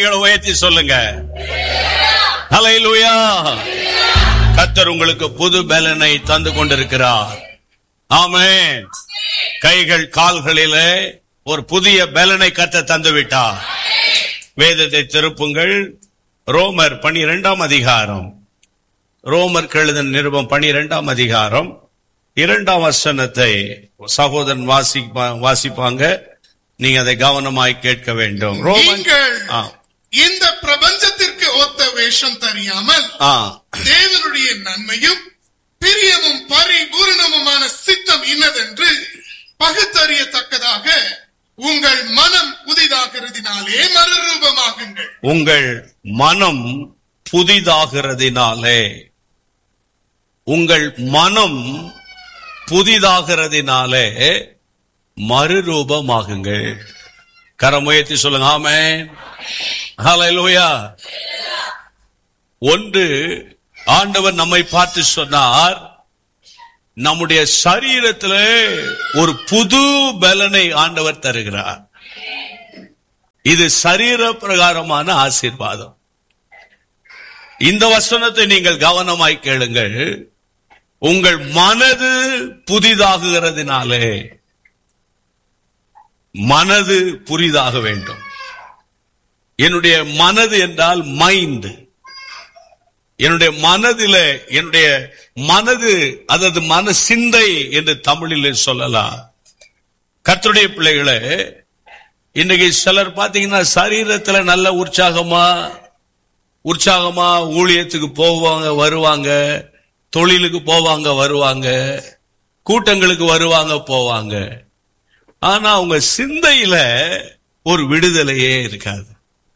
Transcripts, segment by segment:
கைகளை உயர்த்தி சொல்லுங்க ஹalleluya கர்த்தர் உங்களுக்கு புது பலனை தந்து கொண்டிருக்கிறார் ஆமென் கைகள் கால்களிலே ஒரு புதிய பலனை கர்த்தர் தந்து விட்டார் வேதத்தை திருப்புங்கள் ரோமர் பனிரெண்டாம் அதிகாரம் ரோமர் கெழுதன் நிருபம் பனிரெண்டாம் அதிகாரம் இரண்டாம் வசனத்தை சகோதரன் வாசிப்பா வாசிப்பாங்க நீங்க அதை கவனமாய் கேட்க வேண்டும் ரோமன் நீங்கள் ஆ, இந்த பிரபஞ்சத்திற்கு ஒத்த வேஷம் தெரியாமல் ஆ, தேவனுடைய நன்மையும் பிரியமும் பரிபூரணமுமான சித்தம் இன்னதென்று பகுத்தறியத்தக்கதாக உங்கள் மனம் புதிதாகிறதினாலே மறுரூபமாகுங்கள் உங்கள் மனம் புதிதாகிறதினாலே உங்கள் மனம் புதிதாகிறதினாலே மறுரூபமாகுங்கள் கரமுயர்த்தி சொல்லுங்க ஆமே ஹalleluya ஒன்று ஆண்டவர் நம்மை பார்த்து சொன்னார் நம்முடைய சரீரத்திலே ஒரு புது பலனை ஆண்டவர் தருகிறார் இது சரீர பிரகாரமான ஆசீர்வாதம் இந்த வசனத்தை நீங்கள் கவனமாய் கேளுங்கள் உங்கள் மனது புதிதாகுகிறதுனாலே மனது புதிதாக வேண்டும் என்னுடைய மனது என்றால் மைண்ட் என்னுடைய மனதில என்னுடைய மனது அதாவது மன சிந்தை என்று தமிழில் சொல்லலாம் கர்த்தருடைய பிள்ளைகளே இன்னைக்கு சிலர் பாத்தீங்கன்னா சரீரத்துல நல்ல உற்சாகமா உற்சாகமா ஊழியத்துக்கு போவாங்க வருவாங்க தொழிலுக்கு போவாங்க வருவாங்க கூட்டங்களுக்கு வருவாங்க போவாங்க ஆனா அவங்க சிந்தையில ஒரு விடுதலையே இருக்காது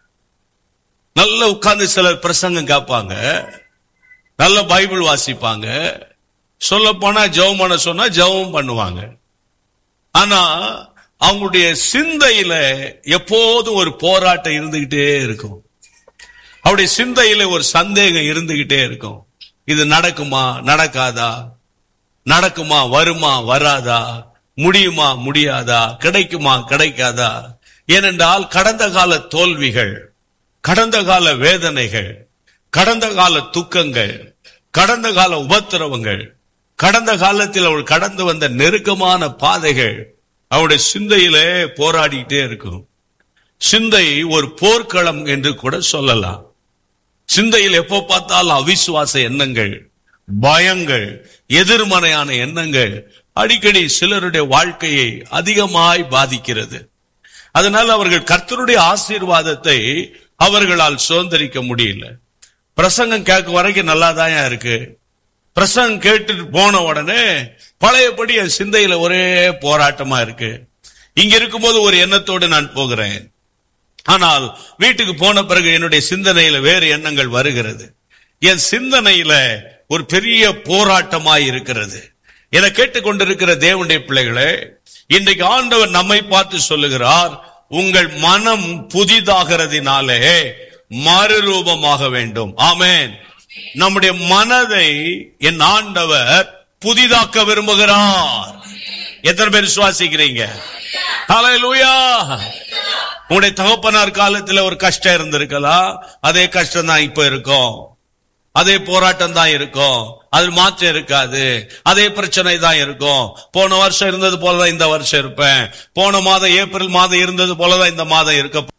நல்ல உட்கார்ந்து சிலர் பிரசங்கம் கேட்பாங்க நல்ல பைபிள் வாசிப்பாங்க சொல்ல போனா ஜெபம் பண்ண சொன்னா ஜெபம் பண்ணுவாங்க ஆனா அவங்களுடைய சிந்தையில எப்போதும் ஒரு போராட்டம் இருந்துகிட்டே இருக்கும் அவருடைய சிந்தையில ஒரு சந்தேகம் இருந்துகிட்டே இருக்கும் இது நடக்குமா நடக்காதா நடக்குமா வருமா வராதா முடியுமா முடியாதா கிடைக்குமா கிடைக்காதா ஏனென்றால் கடந்த கால தோல்விகள் கடந்த கால வேதனைகள் கடந்த கால துக்கங்கள் கடந்த கால உபத்திரவங்கள் கடந்த காலத்தில் அவள் கடந்து வந்த நெருக்கமான பாதைகள் அவருடைய சிந்தையிலே போராடிட்டே இருக்கும் சிந்தை ஒரு போர்க்களம் என்று கூட சொல்லலாம் சிந்தையில் எப்போ பார்த்தாலும் அவிசுவாச எண்ணங்கள் பயங்கள் எதிர்மறையான எண்ணங்கள் அடிக்கடி சிலருடைய வாழ்க்கையை அதிகமாய் பாதிக்கிறது அதனால் அவர்கள் கர்த்தருடைய ஆசீர்வாதத்தை அவர்களால் சுதந்திரிக்க முடியல பிரசங்கம் கேட்க வரைக்கும் நல்லாதான் இருக்கு பிரசங்கம் கேட்டுட்டு போன உடனே பழையபடி என் சிந்தையில ஒரே போராட்டமா இருக்கு இங்க இருக்கும்போது ஒரு எண்ணத்தோடு நான் போகிறேன் ஆனால் வீட்டுக்கு போன பிறகு என்னுடைய சிந்தனையில வேறு எண்ணங்கள் வருகிறது என் சிந்தனையில ஒரு பெரிய போராட்டமாய் இருக்கிறது என கேட்டுக்கொண்டிருக்கிற தேவனுடைய பிள்ளைகளே இன்றைக்கு ஆண்டவர் நம்மை பார்த்து சொல்லுகிறார் உங்கள் மனம் புதிதாகிறதினாலே மறுரூபமாக வேண்டும் ஆமென் நம்முடைய மனதை என் ஆண்டவர் புதிதாக்க விரும்புகிறார் எத்தனை பேர் சுவாசிக்கிறீங்க ஹalleluya உங்களுடைய தகப்பனார் காலத்துல ஒரு கஷ்டம் இருந்திருக்கலாம் அதே கஷ்டம் தான் இப்ப இருக்கும் அதே போராட்டம் தான் இருக்கும் அது மாற்றம் இருக்காது அதே பிரச்சனை தான் இருக்கும் போன வருஷம் இருந்தது போலதான் இந்த வருஷம் இருப்பேன் போன மாதம் ஏப்ரல் மாதம் இருந்தது போலதான் இந்த மாதம் இருக்க